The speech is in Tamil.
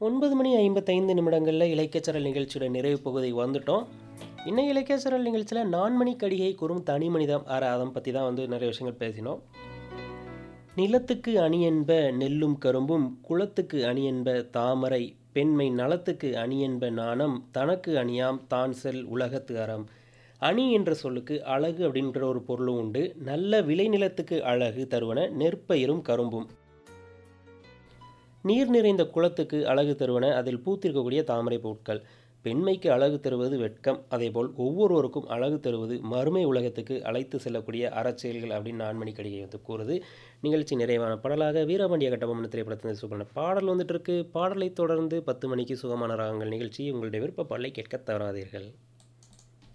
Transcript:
ஒன்பது மணி ஐம்பத்தைந்து நிமிடங்களில் இலக்கியச்சரல் நிகழ்ச்சியோட நிறைவு பகுதி வந்துட்டோம் இன்னும் இலக்கியச்சரல் நிகழ்ச்சியில் நான்மணி கடிகை கூறும் தனி மனிதம் அற அதை பற்றி தான் வந்து நிறைய விஷயங்கள் பேசினோம் நிலத்துக்கு அணி என்ப நெல்லும் கரும்பும் குளத்துக்கு அணி என்ப தாமரை பெண்மை நலத்துக்கு அணி என்ப நாணம் தனக்கு அணியாம் தான் செல் உலகத்து அறம் அணி என்ற சொல்லுக்கு அழகு அப்படின்ற ஒரு பொருளும் உண்டு நல்ல விளைநிலத்துக்கு அழகு தருவன நெற்பயிரும் கரும்பும் நீர் நிறைந்த குளத்துக்கு அழகு தருவன அதில் பூத்திருக்கக்கூடிய தாமரை பூட்கள் பெண்மைக்கு அழகு தருவது வெட்கம் அதேபோல் ஒவ்வொருவருக்கும் அழகு தருவது மறுமை உலகத்துக்கு அழைத்து செல்லக்கூடிய அறச்செயல்கள் அப்படின்னு நான்மணி கடிகை வந்து கூறுது நிகழ்ச்சி நிறைவான பாடலாக வீரபாண்டிய கட்டபொம்மன் திரைப்படத்தின் சுகமான பாடல் வந்துட்டு இருக்கு பாடலை தொடர்ந்து பத்து மணிக்கு சுகமான ராகங்கள் நிகழ்ச்சி உங்களுடைய விருப்ப பாடலை கேட்க தவறாதீர்கள்